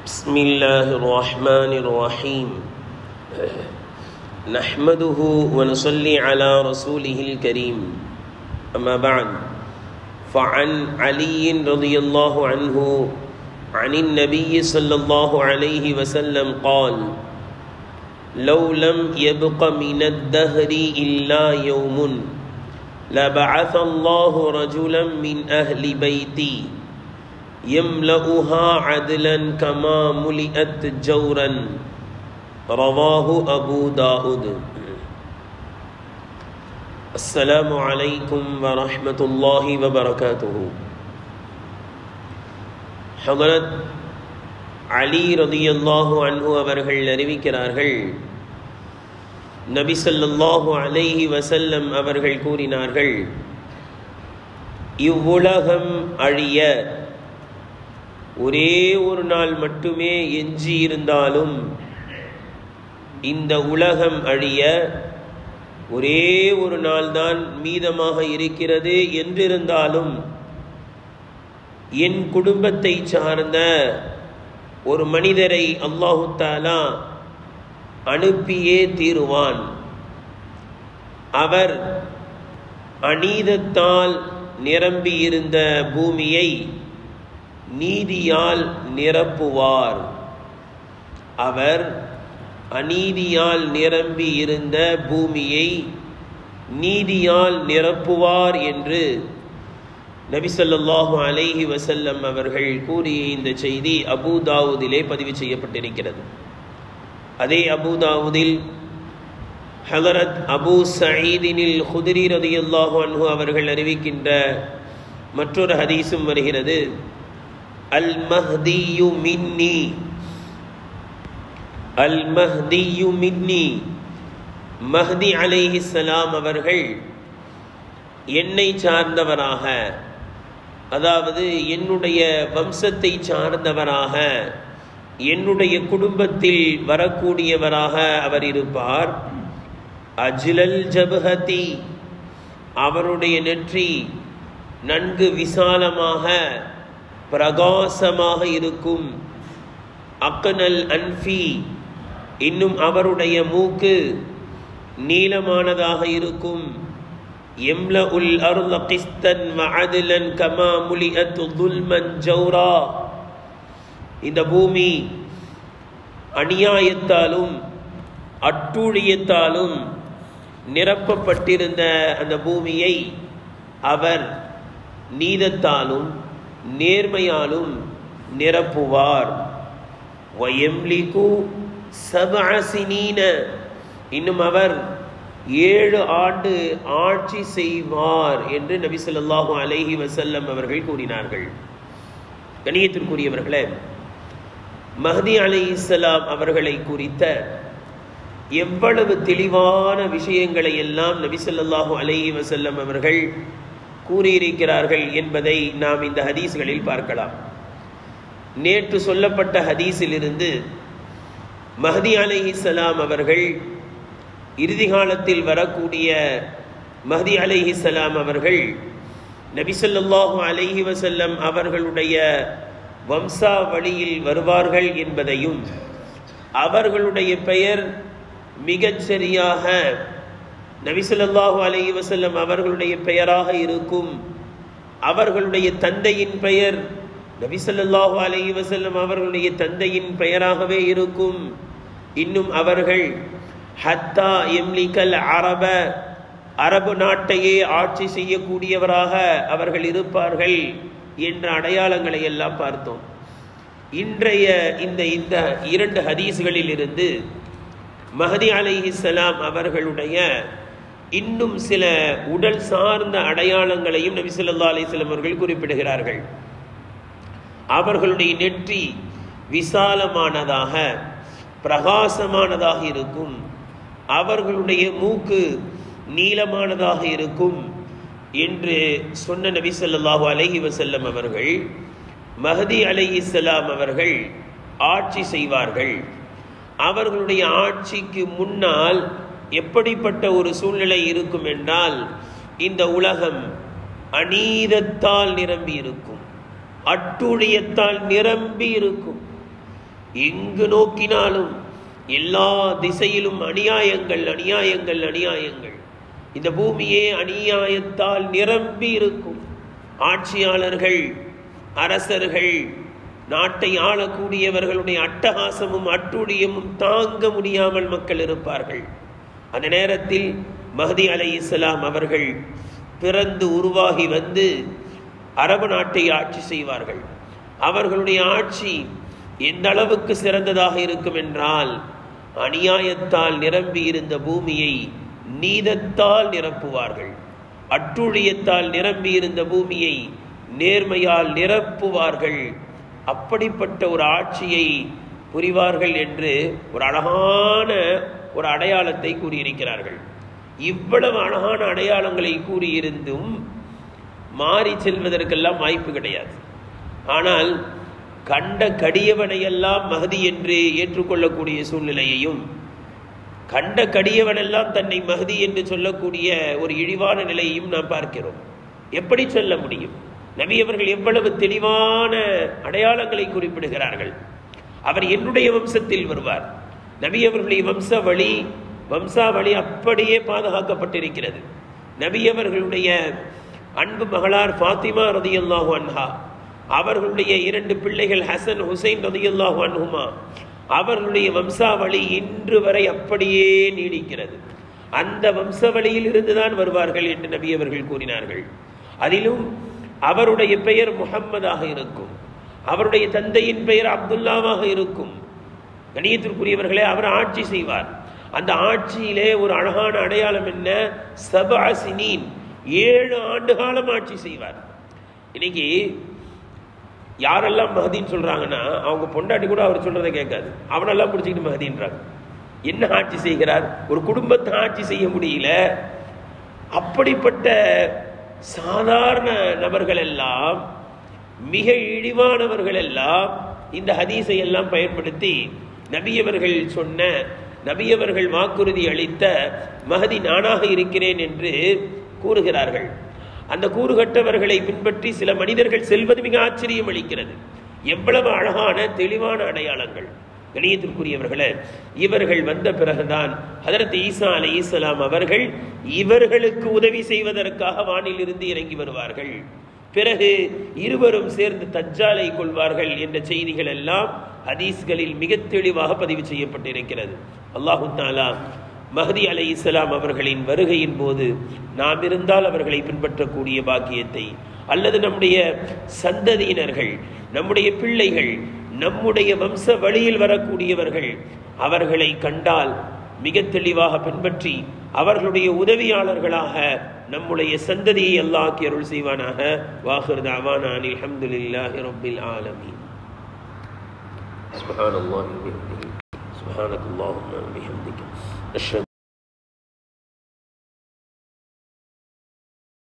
بسم الله الرحمن الرحيم نحمده ونصلي على رسوله الكريم أما بعد فعن علي رضي الله عنه عن النبي صلى الله عليه وسلم قال لو لم يبق من الدهر إلا يوم لبعث الله رجلا من أهل بيتي يملأها عدلا كما ملئت جورا رواه أبو داود السلام عليكم ورحمة الله وبركاته ஹதரத் அலி ரதியல்லாஹு அன்ஹு அவர்கள் அறிவிக்கிறார்கள் நபி ஸல்லல்லாஹு அலைஹி வஸல்லம் அவர்கள் கூறினார்கள் இவ்வுலகம் அழிய ஒரே ஒரு நாள் மட்டுமே எஞ்சி இருந்தாலும் இந்த உலகம் அழிய ஒரே ஒரு நாள் தான் மீதமாக இருக்கிறது என்றிருந்தாலும் என் குடும்பத்தை சார்ந்த ஒரு மனிதரை அல்லாஹு தாலா அனுப்பியே தீருவான் அவர் அநீதத்தால் நிரம்பியிருந்த பூமியை நீதியால் நிரப்புவார் அவர் அநீதியால் நிரம்பி இருந்த பூமியை நீதியால் நிரப்புவார் என்று நபிசல்லாஹு அலைஹி வசல்லம் அவர்கள் கூறிய இந்த செய்தி அபுதாவுதிலே பதிவு செய்யப்பட்டிருக்கிறது அதே அபுதாவுதில் ஹலரத் அபு சயீதினில் ஹுதிரி ரதியுல்லாஹு அன்ஹு அவர்கள் அறிவிக்கின்ற மற்றொரு ஹதீஸும் வருகிறது அல் மஹ்தியு மின்னி அல் மஹ்தியு மின்னி மஹ்தி அலைஹிஸ்ஸலாம் அவர்கள் என்னை சார்ந்தவராக அதாவது என்னுடைய வம்சத்தை சார்ந்தவராக என்னுடைய குடும்பத்தில் வரக்கூடியவராக அவர் இருப்பார் அஜிலல் ஜபஹதி அவருடைய நெற்றி நன்கு விசாலமாக பிரகாசமாக இருக்கும் அக்கனல் அன்ஃபி இன்னும் அவருடைய மூக்கு நீளமானதாக இருக்கும் எம்ல உல் அருள கிஸ்தன் மஅதிலன் கமா முலிஅத் துல்மன் ஜௌரா இந்த பூமி அநியாயத்தாலும் அட்டூழியத்தாலும் நிரப்பப்பட்டிருந்த அந்த பூமியை அவர் நீதத்தாலும் நேர்மையாலும் நிரப்புவார் வயம்லிகு சபஅசினீன இன்னும் அவர் ஏழு ஆண்டு ஆட்சி செய்வார் என்று நபி சொல்லாஹு அலைஹி வசல்லம் அவர்கள் கூறினார்கள் கணியத்திற்குரியவர்களே மஹதி அலி இஸ்லாம் அவர்களை குறித்த எவ்வளவு தெளிவான விஷயங்களை எல்லாம் நபி சொல்லாஹு அலைஹி வசல்லம் அவர்கள் கூறியிருக்கிறார்கள் என்பதை நாம் இந்த ஹதீஸ்களில் பார்க்கலாம் நேற்று சொல்லப்பட்ட ஹதீஸிலிருந்து மஹதி அலி இஸ்லாம் அவர்கள் இறுதி காலத்தில் வரக்கூடிய மஹதி அலைஹி சலாம் அவர்கள் நபிசல்லாஹு அலைஹி வசல்லம் அவர்களுடைய வம்சா வழியில் வருவார்கள் என்பதையும் அவர்களுடைய பெயர் மிகச் சரியாக நபிசல்லாஹு அலைஹி வசல்லம் அவர்களுடைய பெயராக இருக்கும் அவர்களுடைய தந்தையின் பெயர் நபிசல்லாஹு அலைஹி வசல்லம் அவர்களுடைய தந்தையின் பெயராகவே இருக்கும் இன்னும் அவர்கள் ஹத்தா எம்லிக்கல் அரப அரபு நாட்டையே ஆட்சி செய்யக்கூடியவராக அவர்கள் இருப்பார்கள் என்ற அடையாளங்களை எல்லாம் பார்த்தோம் இன்றைய இந்த இந்த இரண்டு ஹதீஸ்களில் இருந்து மஹதி அலிஹிசலாம் அவர்களுடைய இன்னும் சில உடல் சார்ந்த அடையாளங்களையும் நபி சொல்லா அலிஸ்லாம் அவர்கள் குறிப்பிடுகிறார்கள் அவர்களுடைய நெற்றி விசாலமானதாக பிரகாசமானதாக இருக்கும் அவர்களுடைய மூக்கு நீளமானதாக இருக்கும் என்று சொன்ன நபி சொல்லாஹு அலஹி வசல்லம் அவர்கள் மஹதி அலி இஸ்லாம் அவர்கள் ஆட்சி செய்வார்கள் அவர்களுடைய ஆட்சிக்கு முன்னால் எப்படிப்பட்ட ஒரு சூழ்நிலை இருக்கும் என்றால் இந்த உலகம் அநீதத்தால் நிரம்பி இருக்கும் அட்டுழியத்தால் நிரம்பி இருக்கும் எங்கு நோக்கினாலும் எல்லா திசையிலும் அநியாயங்கள் அநியாயங்கள் அநியாயங்கள் இந்த பூமியே அநியாயத்தால் நிரம்பி இருக்கும் ஆட்சியாளர்கள் அரசர்கள் நாட்டை ஆளக்கூடியவர்களுடைய அட்டகாசமும் அட்டுழியமும் தாங்க முடியாமல் மக்கள் இருப்பார்கள் அந்த நேரத்தில் மஹதி அலை இஸ்லாம் அவர்கள் பிறந்து உருவாகி வந்து அரபு நாட்டை ஆட்சி செய்வார்கள் அவர்களுடைய ஆட்சி எந்த அளவுக்கு சிறந்ததாக இருக்கும் என்றால் அநியாயத்தால் நிரம்பி இருந்த பூமியை நீதத்தால் நிரப்புவார்கள் அட்டுழியத்தால் நிரம்பி இருந்த பூமியை நேர்மையால் நிரப்புவார்கள் அப்படிப்பட்ட ஒரு ஆட்சியை புரிவார்கள் என்று ஒரு அழகான ஒரு அடையாளத்தை கூறியிருக்கிறார்கள் இவ்வளவு அழகான அடையாளங்களை கூறியிருந்தும் மாறி செல்வதற்கெல்லாம் வாய்ப்பு கிடையாது ஆனால் கண்ட கடியவனையெல்லாம் மகதி என்று ஏற்றுக்கொள்ளக்கூடிய சூழ்நிலையையும் கண்ட கடியவனெல்லாம் தன்னை மகதி என்று சொல்லக்கூடிய ஒரு இழிவான நிலையையும் நாம் பார்க்கிறோம் எப்படி சொல்ல முடியும் நபி அவர்கள் எவ்வளவு தெளிவான அடையாளங்களை குறிப்பிடுகிறார்கள் அவர் என்னுடைய வம்சத்தில் வருவார் நபி அவர்களுடைய வம்ச வழி வம்சாவளி அப்படியே பாதுகாக்கப்பட்டிருக்கிறது நபி அவர்களுடைய அன்பு மகளார் ஃபாத்திமா ரதியல்லாஹு அன்ஹா அவர்களுடைய இரண்டு பிள்ளைகள் ஹசன் ஹுசைன் ரதியல்லாஹு அன்ஹுமா அவர்களுடைய வம்சாவளி இன்று வரை அப்படியே நீடிக்கிறது அந்த வம்சவழியில் இருந்துதான் வருவார்கள் என்று நபி அவர்கள் கூறினார்கள் அதிலும் அவருடைய பெயர் முகம்மதாக இருக்கும் அவருடைய தந்தையின் பெயர் அப்துல்லாவாக இருக்கும் கணியத்திற்குரியவர்களே அவர் ஆட்சி செய்வார் அந்த ஆட்சியிலே ஒரு அழகான அடையாளம் என்ன சபாசினீன் ஏழு ஆண்டு காலம் ஆட்சி செய்வார் இன்னைக்கு யாரெல்லாம் மகதின்னு சொல்றாங்கன்னா அவங்க பொண்டாட்டி கூட அவர் சொல்றதை கேட்காது அவனெல்லாம் பிடிச்சிக்கிட்டு மகதின்றாங்க என்ன ஆட்சி செய்கிறார் ஒரு குடும்பத்தை ஆட்சி செய்ய முடியல அப்படிப்பட்ட சாதாரண நபர்கள் எல்லாம் மிக இழிவானவர்கள் எல்லாம் இந்த ஹதீஸை எல்லாம் பயன்படுத்தி நபியவர்கள் சொன்ன நபியவர்கள் வாக்குறுதி அளித்த மகதி நானாக இருக்கிறேன் என்று கூறுகிறார்கள் அந்த கூறுகட்டவர்களை பின்பற்றி சில மனிதர்கள் செல்வது மிக ஆச்சரியம் அளிக்கிறது எவ்வளவு அழகான தெளிவான அடையாளங்கள் கணியத்திற்குரியவர்களே இவர்கள் வந்த பிறகுதான் ஹதரத் ஈசா அலை ஈசலாம் அவர்கள் இவர்களுக்கு உதவி செய்வதற்காக வானில் இருந்து இறங்கி வருவார்கள் பிறகு இருவரும் சேர்ந்து தஜ்ஜாலை கொள்வார்கள் என்ற செய்திகள் எல்லாம் ஹதீஸ்களில் மிக தெளிவாக பதிவு செய்யப்பட்டிருக்கிறது அல்லாஹு தாலா மஹதி அலை இஸ்லாம் அவர்களின் வருகையின் போது நாம் இருந்தால் அவர்களை பின்பற்றக்கூடிய பாக்கியத்தை அல்லது நம்முடைய சந்ததியினர்கள் நம்முடைய பிள்ளைகள் நம்முடைய வம்ச வழியில் வரக்கூடியவர்கள் அவர்களை கண்டால் மிக தெளிவாக பின்பற்றி அவர்களுடைய உதவியாளர்களாக நம்முடைய சந்ததியை அல்லாஹ் அருள் செய்வானாக வாஹிர் தாவானா அல்ஹம்துலில்லாஹி ரப்பில் ஆலமீன் سبحان الله وبحمده سبحانك اللهم وبحمدك أشهد